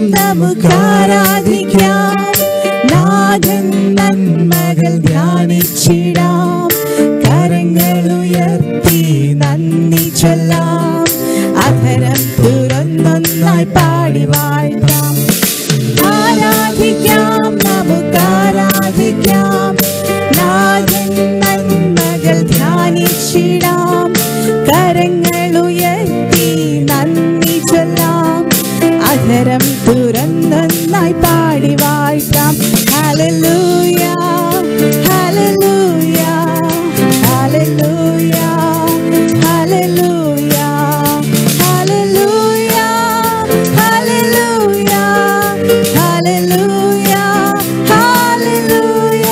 നമുക്ക് ആരാധിക്കാം നാഥൻ നന്മകൾ ധ്യാനിച്ചിടാം കരങ്ങൾ ഉയർത്തി നന്ദി ചൊല്ലാം അധരം തുറന്നൊന്നായി പാടി വാഴ്ത്താം ആരാധിക്കാം നമുക്ക് ആരാധിക്കാം നാഥൻ നന്മകൾ ധ്യാനിച്ചിടാം കരങ്ങൾ ഉയർത്തി നന്ദി ചൊല്ലാം അധരം തുറന്നൊന്നായി പാടി വാഴ്ത്താം hallelujah hallelujah hallelujah hallelujah hallelujah hallelujah hallelujah hallelujah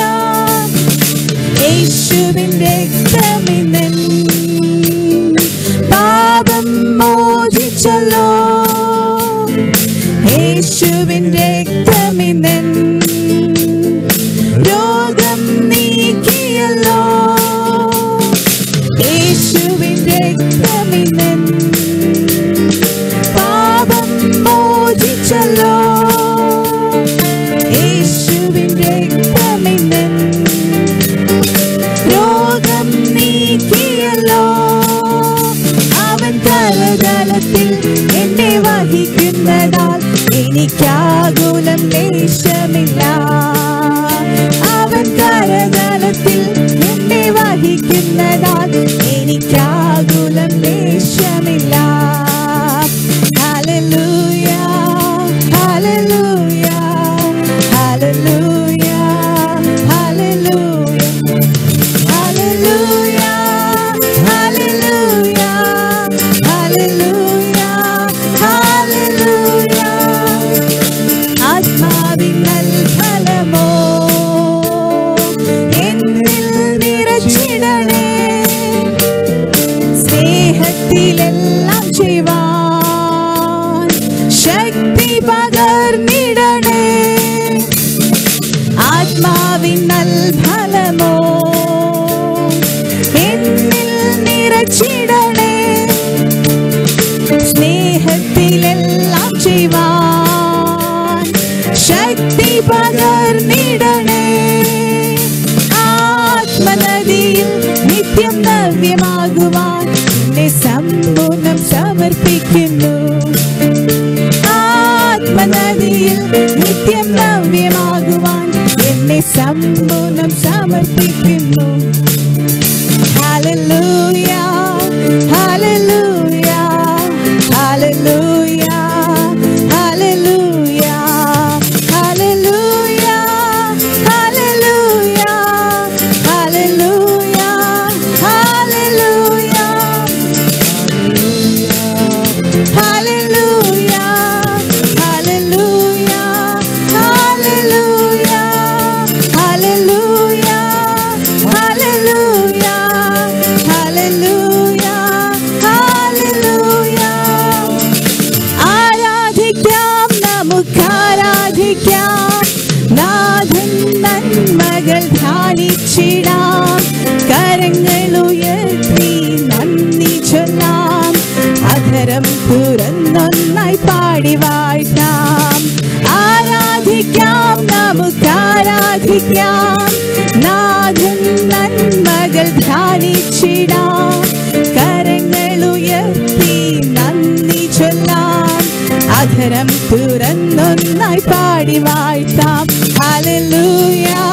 യേശുവിൻ രക്തമിന്നൻ പാപം മോചിച്ചല്ലോ യേശുവിൻ രക്തമിന്നൻ രോഗം നീക്കിയല്ലോ യേശുവിൻ രക്തമിന്നൻ പാപം മോചിച്ചല്ലോ യേശുവിൻ രക്തമിന്നൻ രോഗം നീക്കിയല്ലോ അവൻ തലതലത്തിൽ എന്നെ വഹിക്കുന്നതാൽ എനിക്കാകുലം ലേശമില്ല അവൻ കരതലത്തിൽ എന്നെ വഹിക്കുന്നതാൽ എനിക്കാകുലം ലേശമില്ല hallelujah hallelujah hallelujah hallelujah Hallelujah, hallelujah, hallelujah, hallelujah. ആത്മാവിൻ നൽഫലമോ എന്നിൽ നിറച്ചിടണേ സ്നേഹത്തിലെല്ലാം ചെയ്യുവാൻ ശക്തി പകർന്നിടണേ ആത്മാവിൻ നൽഫലമോ എന്നിൽ നിറച്ചിടണേ സ്നേഹത്തിലെല്ലാം ചെയ്യുവാൻ ശക്തി പകർന്നിടണേ ആത്മനദിയിൽ നിത്യം നവ്യമാകുവാൻ എന്നെ സമ്പൂർണ്ണം സമർപ്പിക്കുന്നു ആത്മനദിയിൽ നിത്യം നവ്യമാകുവാൻ എന്നെ സമ്പൂർണ്ണം സമർപ്പിക്കുന്നു Hallelujah, hallelujah, hallelujah, hallelujah, hallelujah, hallelujah, hallelujah, hallelujah. Hallelujah, hallelujah, hallelujah, hallelujah, hallelujah, hallelujah, hallelujah. ആരാധിക്കാം നമുക്ക് ആരാധിക്കാം നാഥൻ നന്മകൾ ധ്യാനിച്ചിടാം കരങ്ങൾ ഉയർത്തി നന്ദി ചൊല്ലാം അധരം തുറന്നൊന്നായി പാടി വാഴ്ത്താം ആരാധിക്കാം നമുക്ക് ആരാധിക്കാം നാഥൻ നന്മകൾ ധ്യാനിച്ചിടാം കരങ്ങൾ ഉയർത്തി നന്ദി ചൊല്ലാം അധരം തുറന്നൊന്നായി പാടി വാഴ്ത്താം ഹല്ലേലൂയ